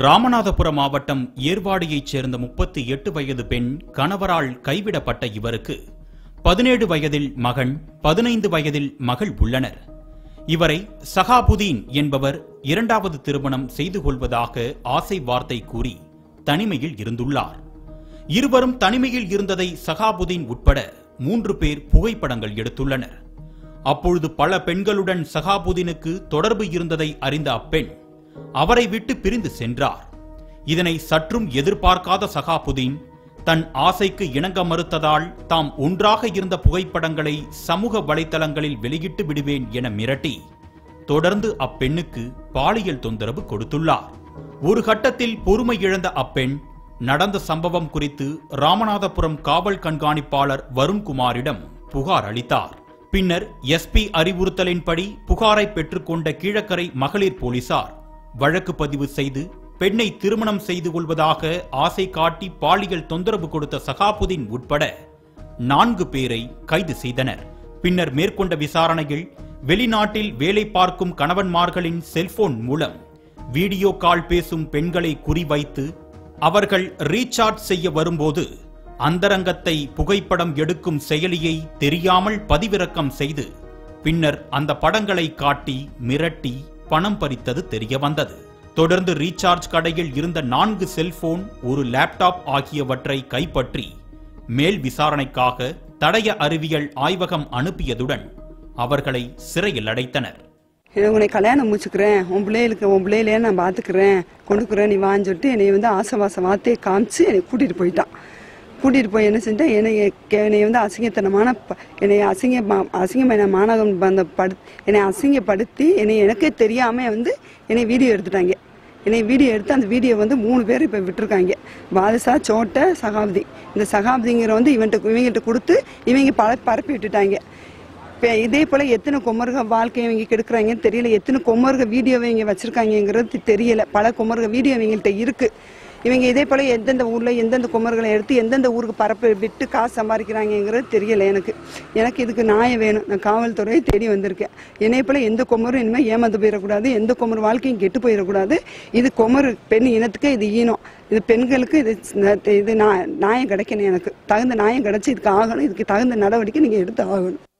ராமநாதபுரம் மாவட்டம் ஏர்வாடியைச் சேர்ந்த முப்பத்தி எட்டு வயது பெண் கணவரால் கைவிடப்பட்ட இவருக்கு பதினேழு வயதில் மகன் பதினைந்து வயதில் மகள் உள்ளனர் இவரை சகாபுதீன் என்பவர் இரண்டாவது திருமணம் செய்து கொள்வதாக ஆசை வார்த்தை கூறி தனிமையில் இருந்துள்ளார் இருவரும் தனிமையில் இருந்ததை சகாபுதீன் உட்பட மூன்று பேர் புகைப்படங்கள் எடுத்துள்ளனர் அப்பொழுது பல பெண்களுடன் சகாபுதீனுக்கு தொடர்பு இருந்ததை அறிந்த அப்பெண் அவரை விட்டு பிரிந்து சென்றார் இதனை சற்றும் எதிர்பார்க்காத சகாபுதீன் தன் ஆசைக்கு இணங்க மறுத்ததால் தாம் ஒன்றாக இருந்த புகைப்படங்களை சமூக வலைத்தளங்களில் வெளியிட்டு விடுவேன் என மிரட்டி தொடர்ந்து அப்பெண்ணுக்கு பாலியல் தொந்தரவு கொடுத்துள்ளார் ஒரு கட்டத்தில் பொறுமை இழந்த அப்பெண் நடந்த சம்பவம் குறித்து ராமநாதபுரம் காவல் கண்காணிப்பாளர் வருண்குமாரிடம் புகார் அளித்தார் பின்னர் எஸ்பி அறிவுறுத்தலின்படி புகாரை பெற்றுக்கொண்ட கீழக்கரை மகளிர் போலீசார் வழக்கு பதிவு செய்து பெண்ணை திருமணம் செய்து கொள்வதாக ஆசை காட்டி பாலியல் தொந்தரவு கொடுத்த சகாபுதீன் உட்பட நான்கு பேரை கைது செய்தனர் பின்னர் மேற்கொண்ட விசாரணையில் வெளிநாட்டில் வேலை பார்க்கும் கணவன்மார்களின் செல்போன் மூலம் வீடியோ கால் பேசும் பெண்களை குறிவைத்து அவர்கள் ரீசார்ஜ் செய்ய வரும்போது அந்தரங்கத்தை புகைப்படம் எடுக்கும் செயலியை தெரியாமல் பதிவிறக்கம் செய்து பின்னர் அந்த படங்களை காட்டி மிரட்டி பணம் பறித்தது தெரிய வந்தது தொடர்ந்து ரீசார்ஜ் கடையில் இருந்த நான்கு செல்போன் ஒரு லேப்டாப் ஆகியவற்றை கைப்பற்றி மேல் விசாரணைக்காக தடய அறிவியல் ஆய்வகம் அனுப்பியதுடன் அவர்களை சிறையில் அடைத்தனர் இதை உன்னை கல்யாணம் முடிச்சுக்கிறேன் உன் பிள்ளைகளுக்கு உன் பிள்ளையிலே நான் பார்த்துக்கிறேன் கொண்டுக்கிறேன் நீ வான்னு சொல்லிட்டு என்னை வந்து ஆசவாச வார்த்தையை காமிச்சு என்னை கூட்டிகிட்டு போயிட்டான் கூட்டிகிட்டு போய் என்ன செஞ்சுட்டேன் என்னை என்னை வந்து அசிங்கத்தனமான ப- என்னை அசிங்க அசிங்கமான மாணவன் அந்த படு என்னை அசிங்கப்படுத்தி என்னை எனக்கே தெரியாமல் வந்து என்னை வீடியோ எடுத்துட்டாங்க என்னை வீடியோ எடுத்து அந்த வீடியோ வந்து மூணு பேர் இப்போ விட்டுருக்காங்க பாதுஷா சோட்டை சகாப்தி இந்த சகாப்திங்கிற வந்து இவன்கிட்ட இவங்ககிட்ட கொடுத்து இவங்க பல பரப்பி விட்டுட்டாங்க இப்போ இதே போல் எத்தனை குமருக வாழ்க்கையை இவங்க கெடுக்குறாங்கன்னு தெரியல எத்தனை குமருக வீடியோவை இவங்க வச்சுருக்காங்கங்கிறது தெரியல பல குமருக வீடியோ இவங்கள்ட்ட இருக்குது இவங்க இதே போல் எந்தெந்த ஊரில் எந்தெந்த குமர்களை எடுத்து எந்தெந்த ஊருக்கு பரப்ப விட்டு காசு சம்பாதிக்கிறாங்கங்கிறது தெரியல எனக்கு எனக்கு இதுக்கு நியாயம் வேணும் நான் காவல்துறையை தேடி வந்திருக்கேன் என்னை போல் எந்த குமரும் இனிமேல் ஏமாந்து போயிடக்கூடாது எந்த குமர் வாழ்க்கையும் கெட்டு போயிடக்கூடாது இது குமரு பெண் இனத்துக்கு இது ஈனம் இது பெண்களுக்கு இது இது நான் நியாயம் கிடைக்கணும் எனக்கு தகுந்த நியாயம் கிடைச்சி இதுக்கு ஆகணும் இதுக்கு தகுந்த நடவடிக்கை நீங்கள் எடுத்து ஆகணும்